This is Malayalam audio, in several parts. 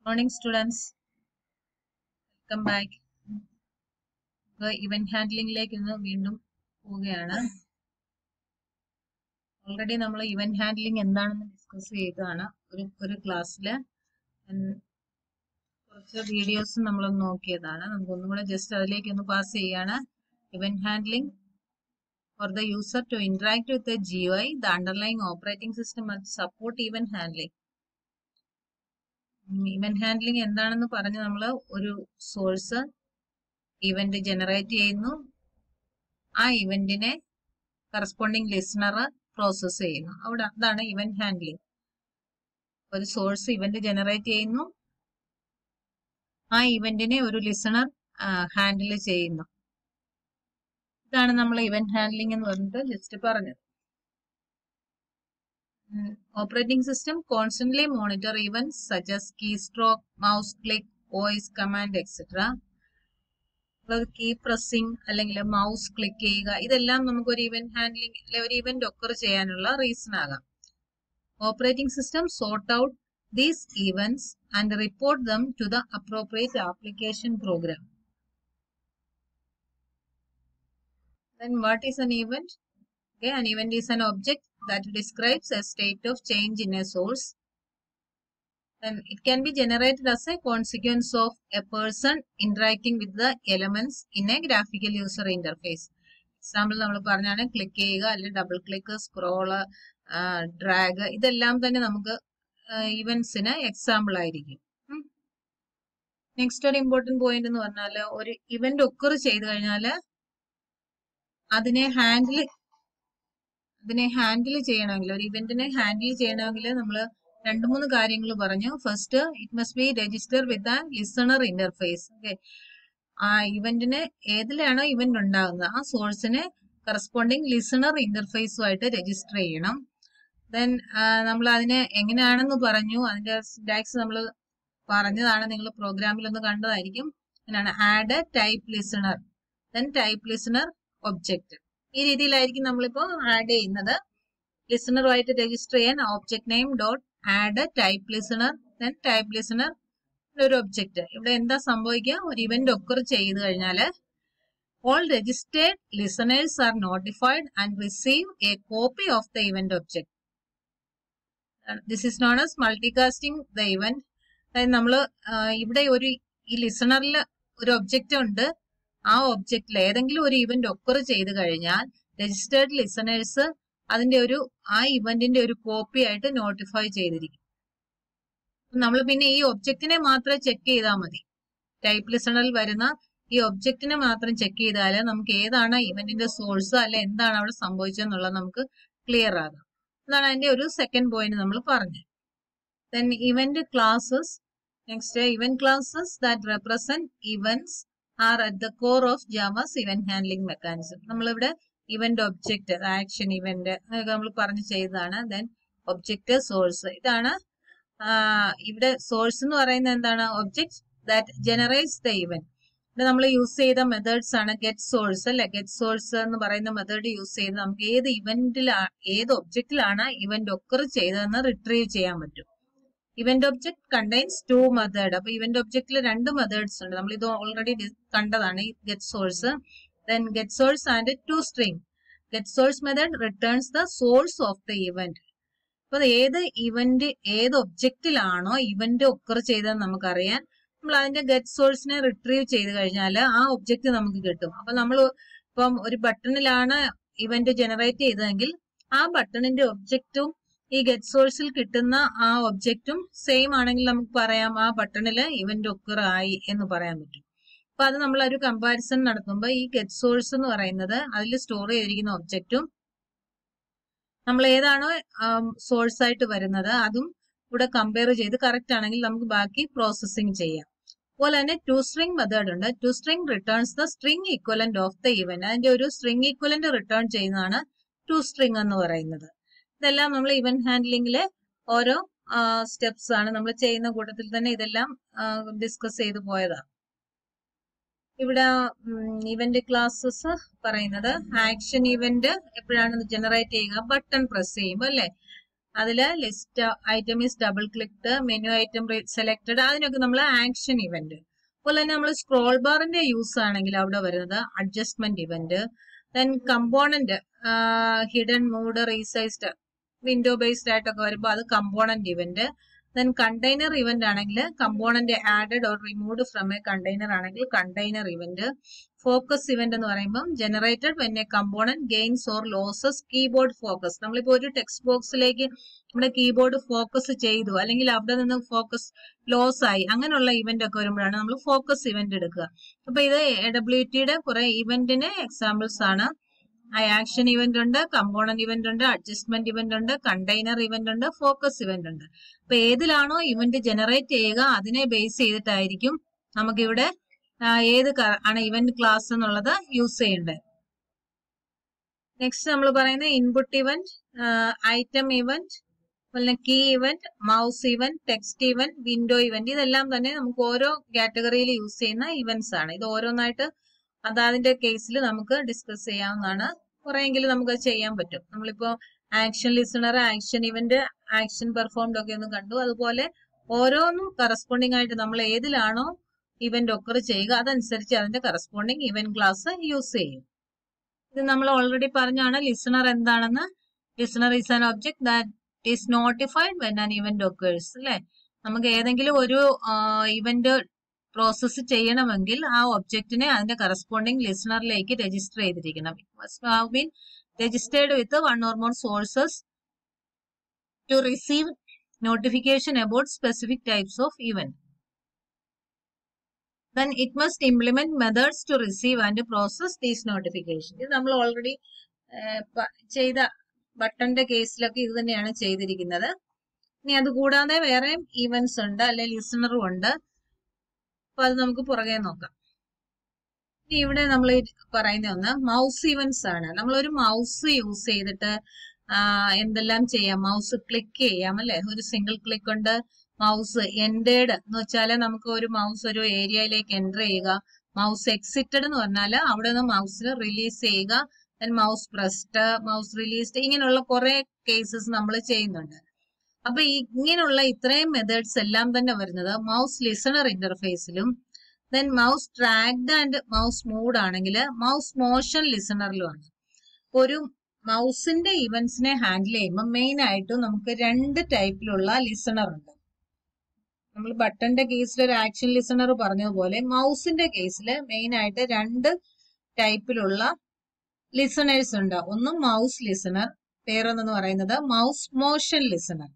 Morning students welcome back event ഹാൻഡ്ലിംഗിലേക്ക് ഇന്ന് വീണ്ടും പോവുകയാണ് ഓൾറെഡി നമ്മൾ ഇവന്റ് ഹാൻഡ്ലിംഗ് എന്താണെന്ന് ഡിസ്കസ് ചെയ്തതാണ് ഒരു ഒരു ക്ലാസ്സിൽ കുറച്ച് വീഡിയോസ് നമ്മൾ നോക്കിയതാണ് നമുക്ക് ഒന്നും കൂടെ ജസ്റ്റ് അതിലേക്ക് ഒന്ന് പാസ് ചെയ്യാണ് event handling for the user to interact with the GUI, the underlying operating system must support event handling. Event handling എന്താണെന്ന് പറഞ്ഞ് നമ്മൾ ഒരു സോഴ്സ് ഇവന്റ് ജനറേറ്റ് ചെയ്യുന്നു ആ ഇവന്റിനെ കറസ്പോണ്ടിങ് ലിസണർ പ്രോസസ് ചെയ്യുന്നു അവിടെ അതാണ് ഇവന്റ് ഹാൻഡ്ലിംഗ് ഒരു സോഴ്സ് ഇവന്റ് ജനറേറ്റ് ചെയ്യുന്നു ആ ഇവന്റിനെ ഒരു ലിസണർ ഹാൻഡിൽ ചെയ്യുന്നു ഇതാണ് നമ്മൾ ഇവന്റ് ഹാൻഡ്ലിംഗ് എന്ന് പറഞ്ഞിട്ട് ജസ്റ്റ് പറഞ്ഞത് operating system constantly monitor events such as key stroke mouse click voice command etcetera key pressing അല്ലെങ്കിൽ മൗസ് ക്ലിക്ക് ചെയ്യുക ഇതെല്ലാം നമുക്ക് ഒരു ഇവന്റ് ഹാൻഡ്ലിംഗ് അല്ലെ ഒരു ഇവന്റ് ഒക്കർ ചെയ്യാനുള്ള റീസൺ ആകാം operating system sort out these events and report them to the appropriate application program Then what is an event? Okay, an event is an object that describes a state of change in a source. Then it can be generated as a consequence of a person interacting with the elements in a graphical user interface. Example നമ്മൾ പറഞ്ഞാണ് ക്ലിക്ക് ചെയ്യുക അല്ലെങ്കിൽ ഡബിൾ ക്ലിക്ക് സ്ക്രോള് ഡ്രാഗ് ഇതെല്ലാം തന്നെ നമുക്ക് ഇവന്റ്സിന് എക്സാമ്പിൾ ആയിരിക്കും നെക്സ്റ്റ് ഒരു ഇമ്പോർട്ടന്റ് പോയിന്റ് എന്ന് പറഞ്ഞാൽ ഒരു ഇവന്റ് ഒക്കർ ചെയ്ത് കഴിഞ്ഞാൽ അതിനെ ഹാൻഡിൽ അതിനെ ഹാൻഡിൽ ചെയ്യണമെങ്കിൽ ഒരു ഇവന്റിനെ ഹാൻഡിൽ ചെയ്യണമെങ്കിൽ നമ്മൾ രണ്ട് മൂന്ന് കാര്യങ്ങൾ പറഞ്ഞു first it must be register with a listener interface okay ആ ഇവന്റിന് ഏതിലാണോ ഇവന്റ് ഉണ്ടാകുന്നത് ആ സോഴ്സിനെ കറസ്പോണ്ടിങ് ലിസണർ ഇന്റർഫേസുമായിട്ട് രജിസ്റ്റർ ചെയ്യണം ദെൻ നമ്മൾ അതിനെ എങ്ങനെയാണെന്ന് പറഞ്ഞു അതിന്റെ സിൻടാക്സ് നമ്മൾ പറഞ്ഞതാണ് നിങ്ങൾ പ്രോഗ്രാമിൽ ഒന്ന് കണ്ടതായിരിക്കും അങ്ങനെയാണ് add type listener then type listener object ഈ രീതിയിലായിരിക്കും നമ്മളിപ്പോ ആഡ് ചെയ്യുന്നത് ലിസണറുമായിട്ട് രജിസ്റ്റർ ചെയ്യാൻ object name dot add type listener then type listener ഒരു ഒബ്ജക്റ്റ് ഇവിടെ എന്താ സംഭവിക്കുക ഒരു ഇവന്റ് ഒക്കർ ചെയ്ത് കഴിഞ്ഞാൽ all registered listeners are notified and receive a copy of the event object this is known as multicasting the event അതായത് നമ്മൾ ഇവിടെ ഒരു ഈ ലിസണറിൽ ഒരു ഒബ്ജക്റ്റ് ഉണ്ട് ആ ഒബ്ജക്റ്റിൽ ഏതെങ്കിലും ഒരു ഇവന്റ് ഒക്കർ ചെയ്ത് കഴിഞ്ഞാൽ രജിസ്റ്റേർഡ് ലിസണേഴ്സ് അതിന്റെ ഒരു ആ ഇവന്റിന്റെ ഒരു കോപ്പി ആയിട്ട് നോട്ടിഫൈ ചെയ്തിരിക്കും നമ്മൾ പിന്നെ ഈ ഒബ്ജക്റ്റിനെ മാത്രം ചെക്ക് ചെയ്താൽ മതി ടൈപ്പ് ലിസണറിൽ വരുന്ന ഈ ഒബ്ജക്റ്റിനെ മാത്രം ചെക്ക് ചെയ്താൽ നമുക്ക് ഏതാണ് ഇവന്റിന്റെ സോഴ്സ് അല്ലെ എന്താണ് അവിടെ സംഭവിച്ചതെന്നുള്ളത് നമുക്ക് ക്ലിയർ ആകാം അതാണ് അതിന്റെ ഒരു സെക്കൻഡ് പോയിന്റ് നമ്മൾ പറഞ്ഞത് then event classes next event classes that represent events are at the core of Java's event handling mechanism നമ്മളിവിടെ ഇവന്റ് ഒബ്ജക്റ്റ് ആക്ഷൻ ഇവന്റ് അതൊക്കെ നമ്മൾ പറഞ്ഞു ചെയ്തതാണ് ദെൻ ഒബ്ജക്റ്റ് സോഴ്സ് ഇതാണ് ഇവിടെ സോഴ്സ് എന്ന് പറയുന്നത് എന്താണ് object that generates the event ഇവിടെ നമ്മൾ യൂസ് ചെയ്ത മെത്തേഡ്സ് ആണ് ഗെറ്റ് സോഴ്സ് അല്ലെ ഗെറ്റ് സോഴ്സ് എന്ന് പറയുന്ന മെത്തേഡ് യൂസ് ചെയ്ത് നമുക്ക് ഏത് ഇവന്റിലാണ് ഏത് ഒബ്ജക്റ്റിലാണ് ഇവന്റ് ഒക്കർ ചെയ്തതെന്ന് റിട്രീവ് ചെയ്യാൻ പറ്റും event object contains two method അപ്പൊ ഇവന്റ് ഒബ്ജക്റ്റിൽ രണ്ട് മെത്തേഡ്സ് ഉണ്ട് നമ്മൾ ഇത് ഓൾറെഡി കണ്ടതാണ് ഈ get source then get source and to string get source method returns the source of the event അപ്പൊ ഏത് ഇവന്റ് ഏത് ഒബ്ജക്റ്റിലാണോ ഇവന്റ് ഒക്കർ ചെയ്തതെന്ന് നമുക്കറിയാൻ നമ്മൾ അതിന്റെ ഗെറ്റ് സോഴ്സിനെ റിട്രീവ് ചെയ്ത് കഴിഞ്ഞാൽ ആ ഒബ്ജക്റ്റ് നമുക്ക് കിട്ടും അപ്പൊ നമ്മൾ ഇപ്പം ഒരു ബട്ടണിലാണ് ഇവന്റ് ജനറേറ്റ് ചെയ്തതെങ്കിൽ ആ ബട്ടണിന്റെ ഒബ്ജക്റ്റും ഈ ഗെറ്റ് സോഴ്സിൽ കിട്ടുന്ന ആ ഒബ്ജക്റ്റും സെയിം ആണെങ്കിൽ നമുക്ക് പറയാം ആ ബട്ടണിൽ ഇവന്റ് ഒക്കർ ആയി എന്ന് പറയാൻ പറ്റും അപ്പൊ അത് നമ്മൾ ഒരു കമ്പാരിസൺ നടത്തുമ്പോൾ ഈ ഗെറ്റ് സോഴ്സ് എന്ന് പറയുന്നത് അതിൽ സ്റ്റോർ ചെയ്തിരിക്കുന്ന ഒബ്ജക്റ്റും നമ്മൾ ഏതാണോ സോഴ്സ് ആയിട്ട് വരുന്നത് അതും ഇവിടെ കമ്പയർ ചെയ്ത് കറക്റ്റ് ആണെങ്കിൽ നമുക്ക് ബാക്കി പ്രോസസ്സിംഗ് ചെയ്യാം അതുപോലെ തന്നെ ടു സ്ട്രിംഗ് മെത്തേഡ് ഉണ്ട് to string returns the string equivalent of the event അതിന്റെ ഒരു സ്ട്രിംഗ് ഈക്വലന്റ് റിട്ടേൺ ചെയ്യുന്നതാണ് ടു സ്ട്രിംഗ് എന്ന് പറയുന്നത് ഇതെല്ലാം നമ്മൾ ഇവന്റ് ഹാൻഡ്ലിംഗിലെ ഓരോ സ്റ്റെപ്സ് ആണ് നമ്മൾ ചെയ്യുന്ന കൂട്ടത്തിൽ തന്നെ ഇതെല്ലാം ഡിസ്കസ് ചെയ്തു പോയതാണ് ഇവിടെ ഇവന്റ് ക്ലാസ്സസ് പറയുന്നത് ആക്ഷൻ ഇവന്റ് എപ്പോഴാണ് ജനറേറ്റ് ചെയ്യുക ബട്ടൺ പ്രസ് ചെയ്യുമ്പോൾ അല്ലെ അതിൽ list item is double clicked menu item selected അതിനൊക്കെ നമ്മൾ ആക്ഷൻ ഇവന്റ് അതുപോലെ തന്നെ നമ്മൾ സ്ക്രോൾ ബാറിന്റെ യൂസ് ആണെങ്കിൽ അവിടെ വരുന്നത് adjustment event then component hidden moved resized window based ആയിട്ടൊക്കെ വരുമ്പോൾ അത് component event then container event ആണെങ്കിൽ component added or removed from a container ആണെങ്കിൽ കണ്ടെയ്നർ ഇവന്റ് ഫോക്കസ് ഇവന്റ് എന്ന് പറയുമ്പോൾ generated when a component gains or loses keyboard focus നമ്മളിപ്പോ ഒരു ടെക്സ്റ്റ് ബോക്സിലേക്ക് നമ്മുടെ കീബോർഡ് ഫോക്കസ് ചെയ്തു അല്ലെങ്കിൽ അവിടെ നിന്ന് ഫോക്കസ് ലോസ് ആയി അങ്ങനെയുള്ള ഇവന്റ് ഒക്കെ വരുമ്പോഴാണ് നമ്മൾ ഫോക്കസ് ഇവന്റ് എടുക്കുക അപ്പൊ ഇത് എ ഡബ്ല്യു ടിയുടെ കുറെ ഇവന്റിന് എക്സാമ്പിൾസ് ആണ് ആക്ഷൻ ഇവന്റ് ഉണ്ട് കമ്പോണന്റ് ഇവന്റ് ഉണ്ട് അഡ്ജസ്റ്റ്മെന്റ് ഇവന്റ് ഉണ്ട് കണ്ടെയ്നർ ഇവന്റ് ഉണ്ട് ഫോക്കസ് ഇവന്റ് ഉണ്ട് അപ്പൊ ഏതിലാണോ ഇവന്റ് ജനറേറ്റ് ചെയ്യുക അതിനെ ബേസ് ചെയ്തിട്ടായിരിക്കും നമുക്കിവിടെ ഏത് ആണ് ഇവന്റ് ക്ലാസ് എന്നുള്ളത് യൂസ് ചെയ്യേണ്ടത് നെക്സ്റ്റ് നമ്മൾ പറയുന്ന ഇൻപുട്ട് ഇവന്റ് ഐറ്റം ഇവന്റ് അതുപോലെ key event mouse event text event window event ഇതെല്ലാം തന്നെ നമുക്ക് ഓരോ കാറ്റഗറിയിൽ യൂസ് ചെയ്യുന്ന ഇവന്റ്സ് ആണ് ഇത് ഓരോന്നായിട്ട് അതാതിന്റെ കേസിൽ നമുക്ക് ഡിസ്കസ് ചെയ്യാവുന്നതാണ് കുറെയെങ്കിലും നമുക്ക് ചെയ്യാൻ പറ്റും നമ്മളിപ്പോ action listener action event action performed ഒക്കെ ഒന്ന് കണ്ടു അതുപോലെ ഓരോന്നും കറസ്പോണ്ടിങ് ആയിട്ട് നമ്മൾ ഏതിലാണോ ഇവന്റ് ഒക്കർ ചെയ്യുക അതനുസരിച്ച് അതിന്റെ കറസ്പോണ്ടിങ് ഇവന്റ് ക്ലാസ് യൂസ് ചെയ്യും ഇത് നമ്മൾ ഓൾറെഡി പറഞ്ഞാണ് ലിസണർ എന്താണെന്ന് listener is an object that is notified when an event occurs അല്ലെ നമുക്ക് ഏതെങ്കിലും ഒരു ഇവന്റ് പ്രോസസ്സ് ചെയ്യണമെങ്കിൽ ആ ഒബ്ജക്റ്റിനെ അതിന്റെ കറസ്പോണ്ടിങ് ലിസണറിലേക്ക് രജിസ്റ്റർ ചെയ്തിരിക്കണം have been registered with one or more sources to receive notification about specific types of event then it must implement methods to receive and process these notifications. ഇത് നമ്മൾ ഓൾറെഡി ചെയ്ത ബട്ടന്റെ കേസിലൊക്കെ ഇത് തന്നെയാണ് ചെയ്തിരിക്കുന്നത് ഇനി അത് കൂടാതെ വേറെ ഈവൻസ് ഉണ്ട് അല്ലെ ലിസണറും ഉണ്ട് അപ്പൊ അത് നമുക്ക് പുറകെ നോക്കാം ഇനി ഇവിടെ നമ്മൾ പറയുന്ന ഒന്ന് മൗസ് ഈവൻസ് ആണ് നമ്മൾ ഒരു മൗസ് യൂസ് ചെയ്തിട്ട് എന്തെല്ലാം ചെയ്യാം മൗസ് ക്ലിക്ക് ചെയ്യാം അല്ലെ ഒരു സിംഗിൾ ക്ലിക്ക് കൊണ്ട് മൗസ് എൻഡേഡ് എന്ന് വെച്ചാൽ നമുക്ക് ഒരു മൗസ് ഒരു ഏരിയയിലേക്ക് എൻ്റർ ചെയ്യുക മൗസ് എക്സിറ്റഡ് എന്ന് പറഞ്ഞാൽ അവിടെ നിന്ന് മൗസ് റിലീസ് ചെയ്യുക then mouse pressed mouse released ഇങ്ങനെയുള്ള കുറെ കേസസ് നമ്മൾ ചെയ്യുന്നുണ്ട് അപ്പൊ ഇങ്ങനെയുള്ള ഇത്രയും മെത്തേഡ്സ് എല്ലാം തന്നെ വരുന്നത് മൗസ് ലിസണർ ഇന്റർഫേസിലും then mouse dragged and mouse moved ആണെങ്കിൽ മൗസ് മോഷൻ ലിസണറിലുമാണ് ഒരു മൗസിന്റെ ഇവന്റ്സിനെ ഹാൻഡിൽ ചെയ്യുമ്പോൾ മെയിൻ ആയിട്ടും നമുക്ക് രണ്ട് ടൈപ്പിലുള്ള ലിസണർ ഉണ്ട് നമ്മൾ ബട്ടന്റെ കേസിൽ ഒരു ആക്ഷൻ ലിസണർ പറഞ്ഞതുപോലെ മൗസിന്റെ കേസിൽ മെയിൻ ആയിട്ട് രണ്ട് ടൈപ്പിലുള്ള ലിസണേഴ്സ് ഉണ്ട് ഒന്ന് മൗസ് ലിസണർ വേറൊന്നെന്ന് പറയുന്നത് മൗസ് മോഷൻ ലിസണർ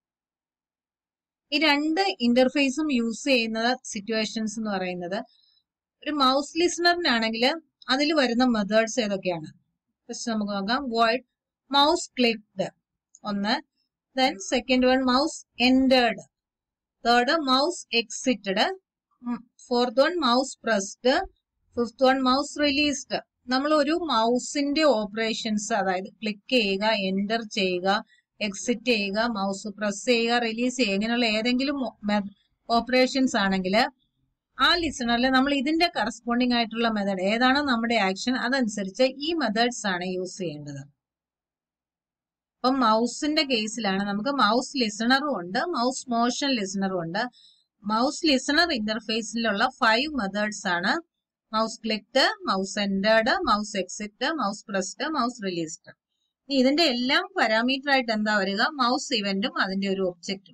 ഈ രണ്ട് ഇന്റർഫേസും യൂസ് ചെയ്യുന്ന സിറ്റുവേഷൻസ് എന്ന് പറയുന്നത് ഒരു മൗസ് ലിസണറിനാണെങ്കിൽ അതിൽ വരുന്ന മെത്തേഡ്സ് ഏതൊക്കെയാണ് ഫസ്റ്റ് നമുക്ക് നോക്കാം വോയിഡ് മൗസ് ക്ലിക്ഡ് ഒന്ന് then second one mouse entered third mouse exited fourth one mouse pressed fifth one mouse released നമ്മൾ ഒരു മൗസിന്റെ ഓപ്പറേഷൻസ് അതായത് ക്ലിക്ക് ചെയ്യുക എൻ്റർ ചെയ്യുക എക്സിറ്റ് ചെയ്യുക മൗസ് പ്രസ് ചെയ്യുക റിലീസ് ചെയ്യുക ഇങ്ങനെയുള്ള ഏതെങ്കിലും ഓപ്പറേഷൻസ് ആണെങ്കിൽ ആ ലിസണറിൽ നമ്മൾ ഇതിന്റെ കറസ്പോണ്ടിങ് ആയിട്ടുള്ള മെത്തേഡ് ഏതാണോ നമ്മുടെ ആക്ഷൻ അതനുസരിച്ച് ഈ മെത്തേഡ്സ് ആണ് യൂസ് ചെയ്യേണ്ടത് അപ്പം മൗസിന്റെ കേസിലാണ് നമുക്ക് മൗസ് ലിസണറും ഉണ്ട് മൗസ് മോഷൻ ലിസണറും ഉണ്ട് മൗസ് ലിസണർ ഇന്റർഫേസിലുള്ള ഫൈവ് മെത്തേഡ്സ് ആണ് mouse clicked mouse entered mouse exit mouse pressed mouse released ഇതിന്റെ എല്ലാം പാരാമീറ്റർ ആയിട്ട് എന്താ വരിക മൗസ് ഇവന്റും അതിന്റെ ഒരു ഒബ്ജക്റ്റും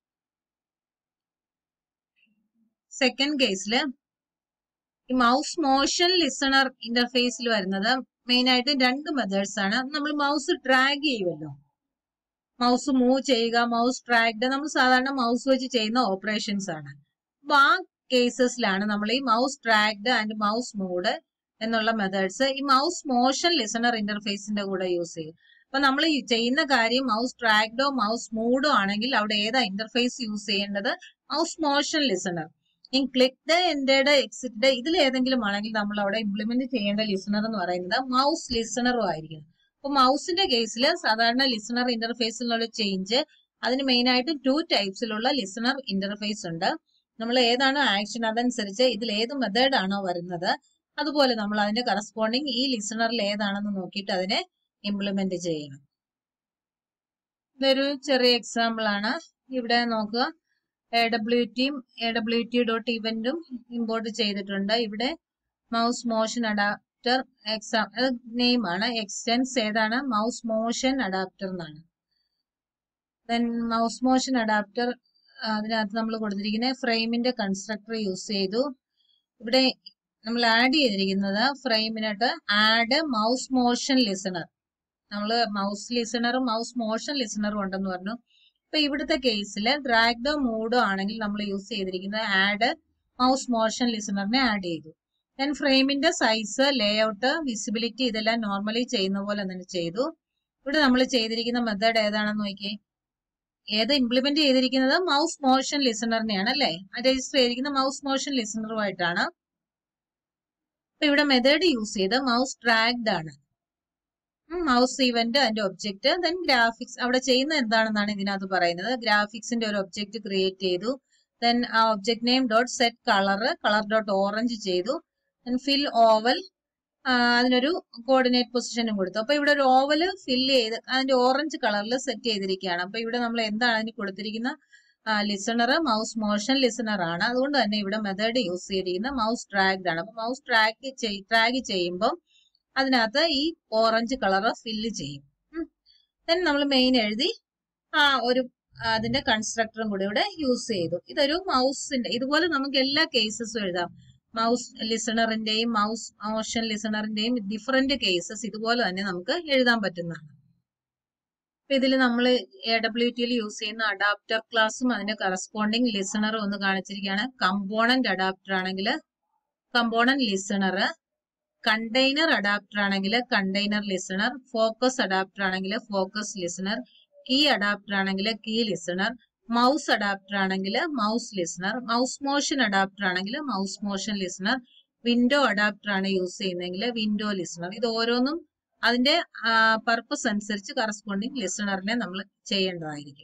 സെക്കൻഡ് കേസിൽ ഈ മൗസ് മോഷൻ ലിസണർ ഇന്റർഫേസിൽ വരുന്നത് മെയിൻ ആയിട്ട് രണ്ട് മെത്തേഡ്സ് ആണ് നമ്മൾ മൗസ് ഡ്രാഗ് ചെയ്യുമല്ലോ മൗസ് മൂവ് ചെയ്യുക മൗസ് ഡ്രാഗ്ഡ് നമ്മൾ സാധാരണ മൗസ് വെച്ച് ചെയ്യുന്ന ഓപ്പറേഷൻസ് ആണ് അപ്പൊ ആ കേസസിലാണ് നമ്മൾ ഈ mouse dragged and mouse moved എന്നുള്ള മെത്തേഡ്സ് ഈ മൗസ് മോഷൻ ലിസണർ ഇന്റർഫേസിന്റെ കൂടെ യൂസ് ചെയ്യും അപ്പൊ നമ്മൾ ചെയ്യുന്ന കാര്യം മൗസ് ഡ്രാഗ്ഡോ മൗസ് മൂഡോ ആണെങ്കിൽ അവിടെ ഏതാ ഇന്റർഫേസ് യൂസ് ചെയ്യേണ്ടത് mouse motion listener in clicked entered exit ഇതിൽ ഏതെങ്കിലും ആണെങ്കിൽ നമ്മൾ അവിടെ ഇംപ്ലിമെന്റ് ചെയ്യേണ്ട ലിസണർ എന്ന് പറയുന്നത് മൗസ് ലിസണറും ആയിരിക്കും അപ്പൊ മൗസിന്റെ കേസിൽ സാധാരണ ലിസണർ ഇന്റർഫേസിലുള്ള ചേഞ്ച് അതിന് മെയിൻ ആയിട്ട് ടു ടൈപ്സിലുള്ള ലിസണർ ഇന്റർഫേസ് ഉണ്ട് നമ്മൾ ഏതാണോ ആക്ഷൻ അതനുസരിച്ച് ഇതിൽ ഏത് മെത്തേഡ് ആണോ വരുന്നത് അതുപോലെ നമ്മൾ അതിന്റെ കറസ്പോണ്ടിങ് ഈ ലിസണറിൽ ഏതാണെന്ന് നോക്കിയിട്ട് അതിനെ ഇംപ്ലിമെന്റ് ചെയ്യണം ഇതൊരു ചെറിയ എക്സാമ്പിൾ ആണ് ഇവിടെ നോക്കുക എ ഡബ്ല്യു ടിയും എ ഡബ്ല്യു ടി ഡോട്ട് ഇവന്റും ഇമ്പോർട്ട് ചെയ്തിട്ടുണ്ട് ഇവിടെ മൗസ് മോഷൻ അഡാപ്റ്റർ എക്സാം അത് നെയിം ആണ് എക്സ്റ്റൻസ് ഏതാണ് മൗസ് മോഷൻ അഡാപ്റ്റർ എന്നാണ് ദെൻ മൗസ് മോഷൻ അഡാപ്റ്റർ അതിനകത്ത് നമ്മൾ കൊടുത്തിരിക്കുന്ന ഫ്രെയിമിന്റെ കൺസ്ട്രക്ടർ യൂസ് ചെയ്തു ഇവിടെ നമ്മൾ ആഡ് ചെയ്തിരിക്കുന്നത് ഫ്രെയിമിനായിട്ട് ആഡ് മൗസ് മോഷൻ ലിസണർ നമ്മൾ മൗസ് ലിസണറും മൗസ് മോഷൻ ലിസണറും ഉണ്ടെന്ന് പറഞ്ഞു ഇപ്പൊ ഇവിടുത്തെ കേസിൽ ഡ്രാഗ്ഡോ മൂഡോ ആണെങ്കിൽ നമ്മൾ യൂസ് ചെയ്തിരിക്കുന്നത് ആഡ് മൗസ് മോഷൻ ലിസണറിനെ ആഡ് ചെയ്തു ദെൻ ഫ്രെയിമിന്റെ സൈസ് ലേഔട്ട് വിസിബിലിറ്റി ഇതെല്ലാം നോർമലി ചെയ്യുന്ന പോലെ തന്നെ ചെയ്തു ഇവിടെ നമ്മൾ ചെയ്തിരിക്കുന്ന മെത്തേഡ് ഏതാണെന്ന് നോക്കിയേ ഏത് ഇംപ്ലിമെന്റ് ചെയ്തിരിക്കുന്നത് മൗസ് മോഷൻ ലിസണറിനെയാണ് അല്ലേ രജിസ്റ്റർ ചെയ്തിരിക്കുന്ന മൗസ് മോഷൻ ലിസണറുമായിട്ടാണ് അപ്പൊ ഇവിടെ മെത്തേഡ് യൂസ് ചെയ്ത് മൗസ് ഡ്രാഗ്ഡ് ആണ് മൗസ് ഇവന്റ് അതിന്റെ ഒബ്ജക്റ്റ് ദെൻ ഗ്രാഫിക്സ് അവിടെ ചെയ്യുന്നത് എന്താണെന്നാണ് ഇതിനകത്ത് പറയുന്നത് ഗ്രാഫിക്സിന്റെ ഒരു ഒബ്ജക്റ്റ് ക്രിയേറ്റ് ചെയ്തു ദെൻ ആ object name dot set colour colour dot orange ചെയ്തു ദെൻ ഫിൽ ഓവൽ അതിനൊരു കോർഡിനേറ്റ് പൊസിഷനും കൊടുത്തു അപ്പൊ ഇവിടെ ഒരു ഓവൽ ഫില്ല് ചെയ്ത് അതിന്റെ ഓറഞ്ച് കളറിൽ സെറ്റ് ചെയ്തിരിക്കുകയാണ് അപ്പൊ ഇവിടെ നമ്മൾ എന്താണ് അതിന് കൊടുത്തിരിക്കുന്ന ലിസണർ മൗസ് മോഷൻ ലിസണർ ആണ് അതുകൊണ്ട് തന്നെ ഇവിടെ മെത്തേഡ് യൂസ് ചെയ്തിരിക്കുന്ന മൗസ് ഡ്രാഗ്ഡ് ആണ് അപ്പൊ മൗസ് ഡ്രാഗ് ഡ്രാഗ് ചെയ്യുമ്പോൾ അതിനകത്ത് ഈ ഓറഞ്ച് കളർ ഫില്ല് ചെയ്യും ദെൻ നമ്മൾ മെയിൻ എഴുതി ആ ഒരു അതിന്റെ കൺസ്ട്രക്ടറും കൂടി ഇവിടെ യൂസ് ചെയ്തു ഇതൊരു മൗസിന്റെ ഇതുപോലെ നമുക്ക് എല്ലാ കേസസും എഴുതാം മൗസ് ലിസണറിന്റെയും മൗസ് മോഷൻ ലിസണറിന്റെയും ഡിഫറെന്റ് കേസസ് ഇതുപോലെ തന്നെ നമുക്ക് എഴുതാൻ പറ്റുന്നതാണ് അപ്പൊ ഇതിൽ നമ്മൾ എ ഡബ്ല്യു ടിയിൽ യൂസ് ചെയ്യുന്ന അഡാപ്റ്റർ ക്ലാസ്സും അതിന്റെ കറസ്പോണ്ടിങ് ലിസണറും ഒന്ന് കാണിച്ചിരിക്കുകയാണ് കമ്പോണന്റ് അഡാപ്റ്റർ ആണെങ്കിൽ കമ്പോണന്റ് ലിസണർ കണ്ടെയ്നർ അഡാപ്റ്റർ ആണെങ്കിൽ കണ്ടെയ്നർ ലിസണർ ഫോക്കസ് അഡാപ്റ്റർ ആണെങ്കിൽ ഫോക്കസ് ലിസണർ കീ അഡാപ്റ്റർ ആണെങ്കിൽ കീ ലിസണർ മൗസ് അഡാപ്റ്റർ ആണെങ്കിൽ mouse listener mouse motion adapter ആണെങ്കിൽ mouse motion listener window adapter ആണ് യൂസ് ചെയ്യുന്നതെങ്കിൽ വിൻഡോ ലിസണർ ഇത് ഓരോന്നും അതിന്റെ പർപ്പസ് അനുസരിച്ച് കറസ്പോണ്ടിങ് ലിസണറിനെ നമ്മൾ ചെയ്യേണ്ടതായിരിക്കും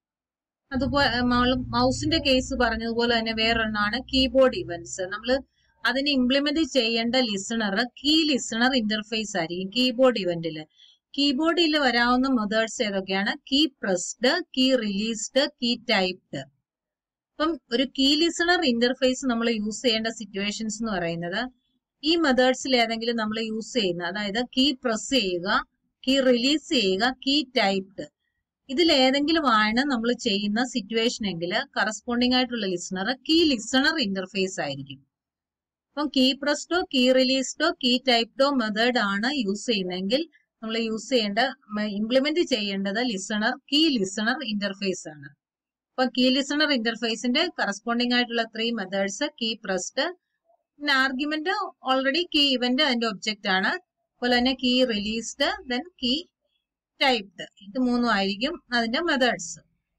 അതുപോലെ മൗസിന്റെ കേസ് പറഞ്ഞതുപോലെ തന്നെ വേറൊരെണ്ണമാണ് കീബോർഡ് ഇവന്റ്സ് നമ്മൾ അതിന് ഇംപ്ലിമെന്റ് ചെയ്യേണ്ട ലിസണർ കീ ലിസണർ ഇന്റർഫേസ് ആയിരിക്കും കീബോർഡ് ഇവന്റില് കീബോർഡിൽ വരാവുന്ന മെത്തേഡ്സ് ഏതൊക്കെയാണ് key pressed key released key typed അപ്പം ഒരു കീ ലിസണർ ഇന്റർഫേസ് നമ്മൾ യൂസ് ചെയ്യേണ്ട സിറ്റുവേഷൻസ് എന്ന് പറയുന്നത് ഈ മെത്തേഡ്സിൽ ഏതെങ്കിലും നമ്മൾ യൂസ് ചെയ്യുന്ന അതായത് കീ പ്രസ് ചെയ്യുക കീ റിലീസ് ചെയ്യുക കീ ടൈപ്ഡ് ഇതിൽ ഏതെങ്കിലും ആണ് നമ്മൾ ചെയ്യുന്ന സിറ്റുവേഷൻ എങ്കിൽ കറസ്പോണ്ടിങ് ആയിട്ടുള്ള ലിസണർ കീ ലിസണർ ഇന്റർഫേസ് ആയിരിക്കും അപ്പം കീ പ്രസ്ഡോ കീ റിലീസ്ഡോ കീ ടൈപ്ഡോ മെത്തേഡ് ആണ് യൂസ് ചെയ്യുന്നതെങ്കിൽ നമ്മൾ യൂസ് ചെയ്യേണ്ട ഇംപ്ലിമെന്റ് ചെയ്യേണ്ടത് ലിസണർ കീ ലിസണർ ഇന്റർഫേസ് ആണ് അപ്പൊ കീ ലിസണർ ഇന്റർഫേസിന്റെ കറസ്പോണ്ടിങ് ആയിട്ടുള്ള ത്രീ മെത്തേഡ്സ് കീ പ്രസ്ഡ് പിന്നെ ആർഗ്യുമെന്റ് ഓൾറെഡി കീ ഇവന്റ് അതിന്റെ ഒബ്ജക്റ്റ് ആണ് അതുപോലെ തന്നെ key released then key typed ഇത് മൂന്നും ആയിരിക്കും അതിന്റെ മെത്തേഡ്സ്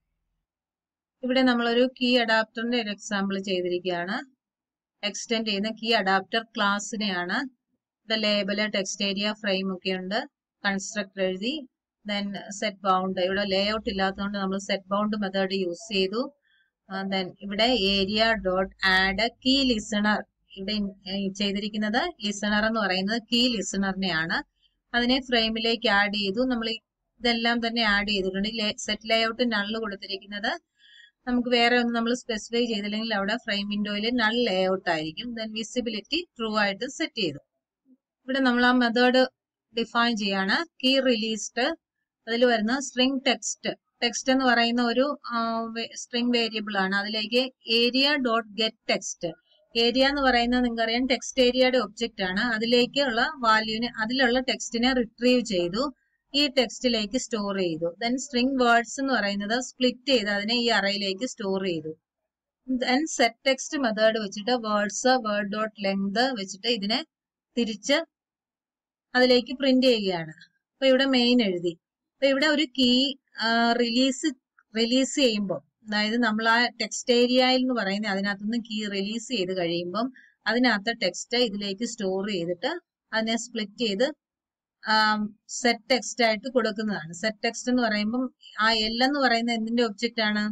ഇവിടെ നമ്മളൊരു കീ അഡാപ്റ്ററിന്റെ ഒരു എക്സാമ്പിൾ ചെയ്തിരിക്കുകയാണ് എക്സ്റ്റെൻഡ് ചെയ്യുന്ന കീ അഡാപ്റ്റർ ക്ലാസ്സിനെയാണ് ഇവിടെ ലേബല് ടെക്സ്റ്റ് ഏരിയ ഫ്രെയിം ഒക്കെ ഉണ്ട് കൺസ്ട്രക്ടർ എഴുതി ദെൻ സെറ്റ് ബൗണ്ട് ഇവിടെ ലേ ഔട്ട് ഇല്ലാത്തതുകൊണ്ട് നമ്മൾ സെറ്റ് ബൗണ്ട് മെത്തേഡ് യൂസ് ചെയ്തു ദെൻ ഇവിടെ area dot add key listener ഇവിടെ ചെയ്തിരിക്കുന്നത് ലിസണർ എന്ന് പറയുന്നത് കീ ലിസണറിനെയാണ് അതിനെ ഫ്രെയിമിലേക്ക് ആഡ് ചെയ്തു നമ്മൾ ഇതെല്ലാം തന്നെ ആഡ് ചെയ്തിട്ടുണ്ട് സെറ്റ് ലേ ഔട്ട് നള്ള് കൊടുത്തിരിക്കുന്നത് നമുക്ക് വേറെ ഒന്നും നമ്മൾ സ്പെസിഫൈ ചെയ്തില്ലെങ്കിൽ അവിടെ ഫ്രെയിം വിൻഡോയിൽ നൾ ലേ ഔട്ട് ആയിരിക്കും ദെൻ വിസിബിലിറ്റി ട്രൂ ആയിട്ട് സെറ്റ് ചെയ്തു ഇവിടെ നമ്മൾ ആ മെത്തേഡ് ഡിഫൈൻ ചെയ്യാണ് കീ റിലീസ്ഡ് അതിൽ വരുന്ന സ്ട്രിംഗ് ടെക്സ്റ്റ് ടെക്സ്റ്റ് എന്ന് പറയുന്ന ഒരു സ്ട്രിംഗ് വേരിയബിൾ ആണ് അതിലേക്ക് area dot get text area എന്ന് പറയുന്നത് നിങ്ങൾക്കറിയാം ടെക്സ്റ്റ് ഏരിയയുടെ ഒബ്ജക്റ്റ് ആണ് അതിലേക്കുള്ള വാല്യൂവിന് അതിലുള്ള ടെക്സ്റ്റിനെ റിട്രീവ് ചെയ്തു ഈ ടെക്സ്റ്റിലേക്ക് സ്റ്റോർ ചെയ്തു ദെൻ സ്ട്രിംഗ് വേർഡ്സ് എന്ന് പറയുന്നത് സ്പ്ലിറ്റ് ചെയ്ത് അതിനെ ഈ അറയിലേക്ക് സ്റ്റോർ ചെയ്തു ദെൻ സെറ്റ് ടെക്സ്റ്റ് മെത്തേഡ് വെച്ചിട്ട് വേർഡ്സ് വേർഡ് ഡോട്ട് ലെങ്ത് വെച്ചിട്ട് ഇതിനെ തിരിച്ച് അതിലേക്ക് പ്രിന്റ് ചെയ്യുകയാണ് അപ്പൊ ഇവിടെ മെയിൻ എഴുതി അപ്പൊ ഇവിടെ ഒരു കീ റിലീസ് റിലീസ് ചെയ്യുമ്പോൾ അതായത് നമ്മൾ ആ ടെക്സ്റ്റ് ഏരിയയിൽ എന്ന് പറയുന്നത് അതിനകത്തുനിന്ന് കീ റിലീസ് ചെയ്ത് കഴിയുമ്പം അതിനകത്ത് ടെക്സ്റ്റ് ഇതിലേക്ക് സ്റ്റോർ ചെയ്തിട്ട് അതിനെ സ്പ്ലിറ്റ് ചെയ്ത് സെറ്റ് ടെക്സ്റ്റ് ആയിട്ട് കൊടുക്കുന്നതാണ് സെറ്റ് ടെക്സ്റ്റ് എന്ന് പറയുമ്പം ആ എൽ എന്ന് പറയുന്ന എന്തിന്റെ ഒബ്ജക്റ്റ് ആണ്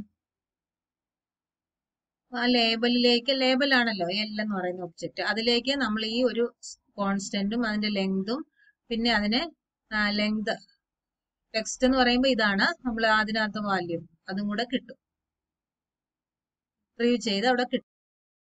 ആ ലേബലിലേക്ക് ലേബൽ ആണല്ലോ എൽ എന്ന് പറയുന്ന ഒബ്ജക്റ്റ് അതിലേക്ക് നമ്മൾ ഈ ഒരു കോൺസ്റ്റന്റും അതിന്റെ ലെങ്തും പിന്നെ അതിനെ ലെങ്ത് ടെക്സ്റ്റ് എന്ന് പറയുമ്പോൾ ഇതാണ് നമ്മൾ അതിനകത്ത് വാല്യൂ അതും കൂടെ കിട്ടും റിട്രീവ് ചെയ്ത് അവിടെ കിട്ടും